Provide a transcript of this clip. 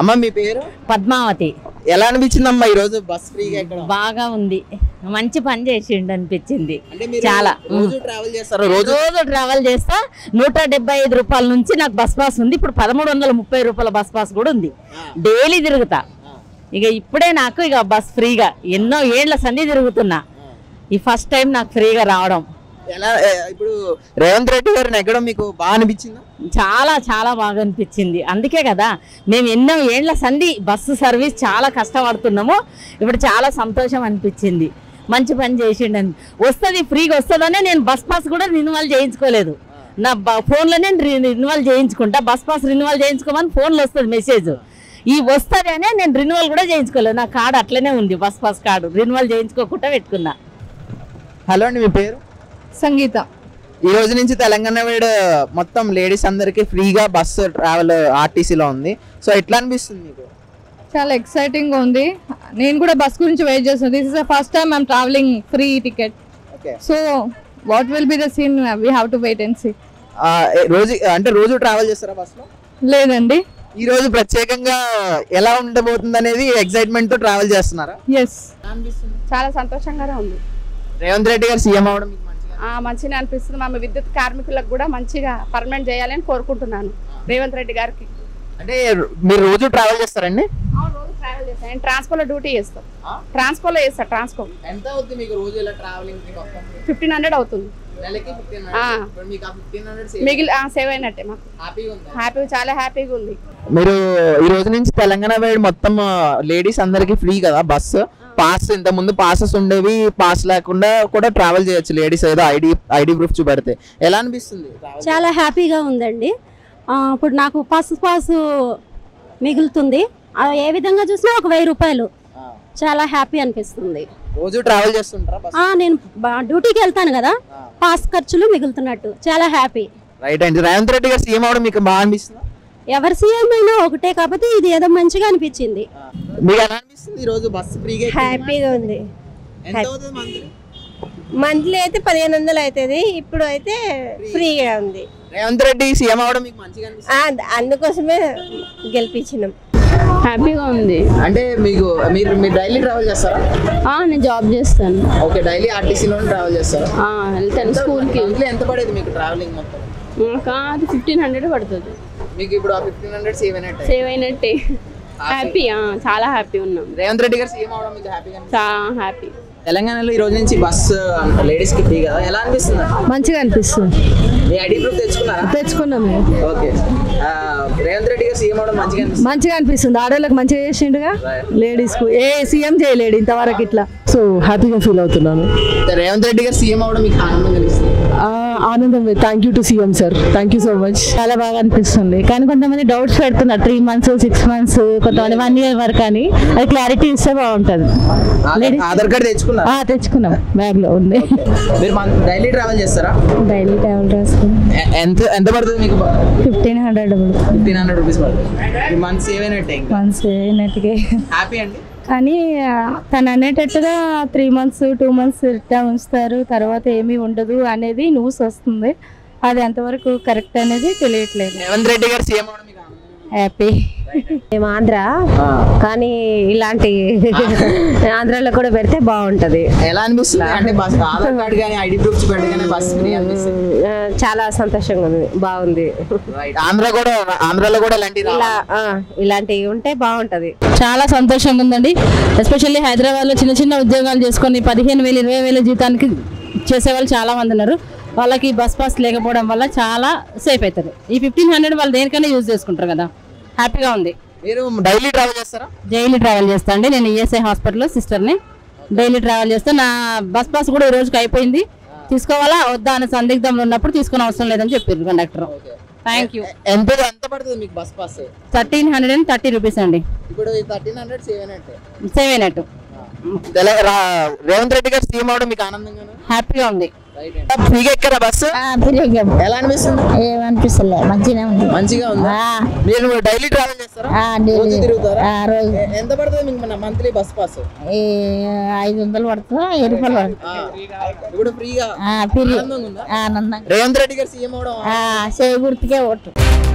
అమ్మ మీ పేరు పద్మావతి ఎలా అనిపించిందమ్మా ఈ రోజు బస్ ఫ్రీగా ఎక్కడ బాగా ఉంది మంచి పని చేసిండు అనిపించింది అంటే మీరు చాలా. రోజు ట్రావెల్ చేస్తారు రోజు రోజు ట్రావెల్ చేస్తా నూట డెబ్బై ఐదు రూపాయల నుంచి నాకు బస్ పాస్ ఉంది ఇప్పుడు పదమూడు వందల ముప్పై రూపాయల బస్ పాస్ కూడా ఉంది డైలీ తిరుగుతా ఇక ఇప్పుడే నాకు ఇక బస్ ఫ్రీగా ఎన్నో ఏళ్ల సంధి తిరుగుతున్నా ఈ ఫస్ట్ టైం నాకు ఫ్రీగా రావడం ఎలా ఏ, ఇప్పుడు రేవంత్ రెడ్డి గారిని ఎక్కడం మీకు బాగా అనిపించిందా చాలా చాలా బాగా అనిపించింది అందుకే కదా మేము ఎన్నో ఏళ్ల సంధి బస్సు సర్వీస్ చాలా కష్టపడుతున్నాము ఇప్పుడు చాలా సంతోషం అనిపించింది మంచి పని చేసిండని వస్తుంది ఫ్రీగా వస్తుందనే నేను బస్ పాస్ కూడా రిన్యువల్ చేయించుకోలేదు నా బ- ఫోన్లోనే రిన్యువల్ చేయించుకుంటా బస్ పాస్ రిన్యువల్ చేయించుకోమని ఫోన్లో వస్తుంది మెసేజ్ ఈ వస్తుంది అనే నేను రిన్యువల్ కూడా చేయించుకోలేదు నా కార్డు అట్లనే ఉంది బస్ పాస్ కార్డు రిన్యువల్ చేయించుకోకుండా పెట్టుకున్నా హలో అండి మీ పేరు సంగీత ఈ రోజు నుంచి తెలంగాణ వేడ్ మొత్తం లేడీస్ అందరికి ఫ్రీగా బస్సు ట్రావెల్ ఆర్టీసీలో ఉంది సో ఎట్లా అనిపిస్తుంది మీకు చాలా ఎక్సైటింగ్ గా ఉంది నేను కూడా బస్ గురించి వెయిట్ చేస్తున్నాను this is the first time I'm travelling free ticket okay so what will be the scene we have to wait and see రోజు అంటే రోజు ట్రావెల్ చేస్తారా బస్సులో లేదండి ఈ రోజు ప్రత్యేకంగా ఎలా ఉండబోతుంది అనేది ఎక్సైట్మెంట్ తో ట్రావెల్ చేస్తున్నారా ఎస్ చాలా సంతోషంగానే ఉంది రేవంత్ రెడ్డి గారు సీఎం అవడం మీకు మంచిగా ఆ, మంచిగా అనిపిస్తుంది మా విద్యుత్ కార్మికులకు కూడా మంచిగా పర్మనెంట్ చేయాలని కోరుకుంటున్నాను రేవంత్ రెడ్డి గారికి అంటే మీరు రోజు ట్రావెల్ చేస్తారండి రోజు ట్రావెల్ చేస్తాను నేను ట్రాన్స్పోర్లో డ్యూటీ చేస్తాను ట్రాన్స్పోర్లో చేస్తా ట్రాన్స్పో ఎంత అవుతుంది మీకు రోజు ఇలా ట్రావెలింగ్ ఫిఫ్టీన్ హండ్రెడ్ అవుతుంది నెలకి ఫిఫ్టీన్ ఆ. మీకు ఆ ఫిఫ్టీన్ హండ్రెడ్ మిగిలి సేవ్ అయినట్టే మాకు హ్యాపీగా ఉంది హ్యాపీ చాలా హ్యాపీగా ఉంది మీరు ఈ రోజు నుంచి తెలంగాణ వైడ్ మొత్తం లేడీస్ అందరికి ఫ్రీ కదా బస్సు పాస్ ఇంత ముందు పాసెస్ ఉండేవి పాస్ లేకుండా కూడా ట్రావెల్ చేయొచ్చు లేడీస్ ఏదో ఐడి ఐడి ప్రూఫ్ చూపెడితే ఎలా అనిపిస్తుంది travel చాలా హ్యాపీగా ఉందండి ఆ, ఇప్పుడు నాకు పాస్ పాస్ మిగులుతుంది ఆ, ఏ విధంగా చూసినా ఒక వెయ్యి రూపాయలు ఆ. చాలా హ్యాపీ అనిపిస్తుంది రోజు ట్రావెల్ చేస్తుంటారా బస్ ఆ, నేను బ- డ్యూటీకి వెళ్తాను కదా పాస్ ఖర్చులు మిగులుతున్నట్టు చాలా హ్యాపీ రైట్ అండి రేవంత్ రెడ్డి గారు సీఎం అవడం మీకు బాగా అనిపిస్తుందా ఎవరి సీఎం అయినా ఒకటే కాకపోతే ఇది ఏదో మంచిగా అనిపించింది మీకు ఎలా అనిపిస్తుంది ఈ రోజు బస్సు ఫ్రీగా ఎక్కిందా? హ్యాపీగా ఉంది ఎంత అవుతుంది మంత్లీ మంత్లీ అయితే పదిహేను వందలు అవుతుంది ఇప్పుడు అయితే ఫ్రీగా ఉంది రేవంత్ రెడ్డి సీఎం అవడం మీకు మంచిగా అనిపిస్తుంది ఆ, అందుకోసమే గెలిపించినాం హ్యాపీగా ఉంది అంటే మీకు మీరు మీరు డైలీ ట్రావెల్ చేస్తారా ఆ, నేను జాబ్ చేస్తాను ఓకే డైలీ ఆర్టీసీలోనే ట్రావెల్ చేస్తారా ఆ, వెళ్తాను స్కూల్కి మంత్లీ ఎంత పడేది మీకు ట్రావెలింగ్ మొత్తం నాకు అది ఫిఫ్టీన్ హండ్రెడ్ పడుతుంది మీకు ఇప్పుడు ఆ ఫిఫ్టీన్ హండ్రెడ్ సేవ్ అయినట్టు సేవ్ అయినట్టే హ్యాపీ చాలా హ్యాపీ ఉన్నాం రేవంత్ రెడ్డి గారు సీఎం అవడం మీకు హ్యాపీగా చాలా హ్యాపీ తెలంగాణలో ఈ రోజు నుంచి బస్ లేడీస్ కి ఫ్రీ కదా ఎలా అనిపిస్తుంది మంచిగా అనిపిస్తుంది మీ ఐడి ప్రూఫ్ తెచ్చుకున్నారా తెచ్చుకున్నాము ఓకే ఆ, రేవంత్ రెడ్డి గారు సీఎం అవడం మంచిగా అనిపిస్తుంది మంచిగా అనిపిస్తుంది ఆడవాళ్ళకి మంచిగా చేసిండుగా లేడీస్ కు ఏ సీఎం చేయలేడు ఇంతవరకు ఇట్లా సో హ్యాపీగా ఫీల్ అవుతున్నాను రేవంత్ రెడ్డి గారు సీఎం అవడం మీకు ఆనందం కలిగిస్తుంది ఆనందం thank you to CM sir thank you so much చాలా బాగా అనిపిస్తుంది కానీ కొంతమంది డౌట్స్ పెడుతున్నారు త్రీ మంత్స్ సిక్స్ మంత్స్ కొంతమంది వన్ ఇయర్ వరకు అని అది క్లారిటీ ఇస్తే బాగుంటుంది ఆధార్- ఆధార్ కార్డు తెచ్చుకున్నారా ఆ, తెచ్చుకున్నాం బ్యాగ్ లో ఉంది మీరు డైలీ ట్రావెల్ చేస్తారా డైలీ ట్రావెల్ రాసుకున్నాం ఎ- ఎంత ఎంత పడుతుంది మీకు fifteen hundred fifteen hundred rupees పడుతుంది ఈ మంత్ సేవ్ అయినట్టే ఇంకా మంత్స్ అయినట్టుగా హ్యాపీ అండి కానీ ఆ, తను అనేటట్టుగా త్రీ మంత్స్ టూ మంత్స్ ఇట్టా ఉంచుతారు తర్వాత ఏమీ ఉండదు అనేది న్యూస్ వస్తుంది అది ఎంతవరకు కరెక్ట్ అనేది తెలియట్లేదు రేవంత్ రెడ్డి గారు సీఎం అవడం మీకు ఆనందం హ్యాపీ మేము ఆంధ్ర కానీ ఇలాంటి ఆంధ్రాలో కూడా పెడితే బాగుంటది ఎలా అనిపిస్తుంది అంటే బస్ ఆధార్ కార్డు కానీ ఐడి ప్రూఫ్ చూపెట్టగానే బస్ ఫ్రీ అనిపిస్తుంది ఆ, చాలా సంతోషంగా ఉంది బాగుంది రైట్ ఆంధ్ర కూడా ఆంధ్రాలో కూడా ఇలాంటి ఇలా ఆ, ఇలాంటివి ఉంటే బాగుంటది చాలా సంతోషంగా ఉందండి ఎస్పెషల్లీ హైదరాబాద్లో చిన్న చిన్న ఉద్యోగాలు చేసుకొని పదిహేను వేలు ఇరవై వేల జీతానికి చేసేవాళ్ళు చాలా మంది ఉన్నారు వాళ్ళకి బస్ పాస్ లేకపోవడం వల్ల చాలా సేఫ్ అవుతారు ఈ ఫిఫ్టీన్ హండ్రెడ్ వాళ్ళు దేనికైనా యూజ్ చేసుకుంటారు కదా హ్యాపీగా ఉంది మీరు డైలీ ట్రావెల్ చేస్తారా డైలీ ట్రావెల్ చేస్తా అండి నేను ఈఎస్ఐ హాస్పిటల్లో సిస్టర్ని డైలీ ట్రావెల్ చేస్తా నా బస్ పాస్ కూడా ఈ రోజుకి అయిపోయింది తీసుకోవాలా వద్దా అనే సందిగ్ధంలో ఉన్నప్పుడు తీసుకునే అవసరం లేదని చెప్పారు కండక్టర్ థ్యాంక్ యూ ఎంత ఎంత పడుతుంది మీకు bus pass thirteen hundred and thirty rupees అండి ఇప్పుడు థర్టీన్ హండ్రెడ్ సేవ్ అయినట్టే సేవ్ అయినట్టు తెల- రా- రేవంత్ రెడ్డి గారు సీఎం అవడం మీకు ఆనందంగా హ్యాపీగా ఉంది ఫ్రీగా ఎక్కరా బస్సు ఎలా అనిపిస్తుంది ఏమనిపిస్తలే మంచిగానే ఉంది మంచిగా ఉందా మీరు డైలీ ట్రావెల్ చేస్తారా ఆ, daily. రోజు తిరుగుతారా ఆ, రోజు. ఎ- ఎంత పడుతుంది మీకు మన మంత్లీ బస్ పాస్ ఈ ఐదు వందలు పడుతుందా వెయ్యి రూపాయలు పడుతుంది ఇప్పుడు ఫ్రీగా ఆ, పిరి ఆనందంగా ఉందా ఆనందంగా రేవంత్ రెడ్డి గారు సీఎం అవడం ఆ, చేయి గుర్తుకే ఓటు